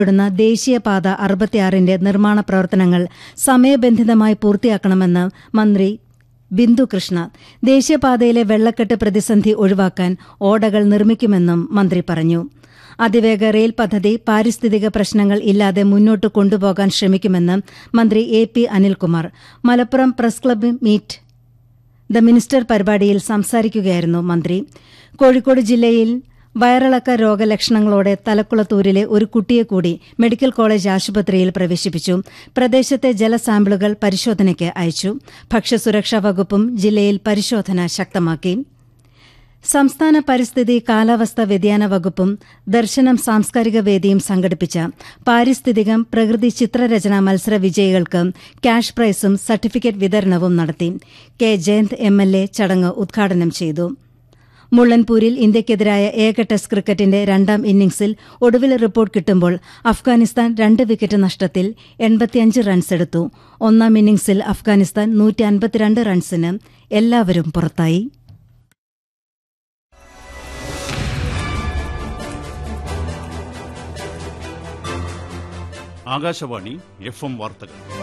പ്പെടുന്ന ദേശീയപാത അറുപത്തിയാറിന്റെ നിർമ്മാണ പ്രവർത്തനങ്ങൾ സമയബന്ധിതമായി പൂർത്തിയാക്കണമെന്ന് മന്ത്രി ബിന്ദു കൃഷ്ണ ദേശീയപാതയിലെ വെള്ളക്കെട്ട് പ്രതിസന്ധി ഒഴിവാക്കാൻ ഓടകൾ നിർമ്മിക്കുമെന്നും മന്ത്രി പറഞ്ഞു അതിവേഗ റെയിൽ പദ്ധതി പാരിസ്ഥിതിക പ്രശ്നങ്ങൾ ഇല്ലാതെ മുന്നോട്ട് കൊണ്ടുപോകാൻ ശ്രമിക്കുമെന്ന് മന്ത്രി A P Anilkumar Malappuram press club meet the minister പരിപാടിയിൽ സംസാരിക്കുകയായിരുന്നു മന്ത്രി കോഴിക്കോട് ജില്ലയിൽ വയറിളക്ക രോഗലക്ഷണങ്ങളോടെ തലക്കുളത്തൂരിലെ ഒരു കുട്ടിയെ കൂടി മെഡിക്കൽ കോളേജ് ആശുപത്രിയിൽ പ്രവേശിപ്പിച്ചു പ്രദേശത്തെ ജലസാമ്പിളുകൾ പരിശോധനയ്ക്ക് അയച്ചു ഭക്ഷ്യസുരക്ഷാ വകുപ്പും ജില്ലയിൽ പരിശോധന ശക്തമാക്കി സംസ്ഥാന പരിസ്ഥിതി കാലാവസ്ഥാ വ്യതിയാന വകുപ്പും ദർശനം സാംസ്കാരിക വേദിയും സംഘടിപ്പിച്ച പാരിസ്ഥിതികം പ്രകൃതി ചിത്രരചന മത്സര വിജയികൾക്ക് ക്യാഷ് പ്രൈസും സർട്ടിഫിക്കറ്റ് വിതരണവും നടത്തി K Jayant M L A ചടങ്ങ് ഉദ്ഘാടനം ചെയ്തു മുള്ളൻപൂരിൽ ഇന്ത്യയ്ക്കെതിരായ ഏക ടെസ്റ്റ് ക്രിക്കറ്റിന്റെ രണ്ടാം ഇന്നിംഗ്സിൽ ഒടുവിൽ റിപ്പോർട്ട് കിട്ടുമ്പോൾ അഫ്ഗാനിസ്ഥാൻ രണ്ട് വിക്കറ്റ് നഷ്ടത്തിൽ എൺപത്തിയഞ്ച് റൺസെടുത്തു ഒന്നാം ഇന്നിംഗ്സിൽ അഫ്ഗാനിസ്ഥാൻ നൂറ്റി അൻപത്തിരണ്ട് റൺസിന് എല്ലാവരും പുറത്തായി ആകാശവാണി എഫ് എം വാർത്തകൾ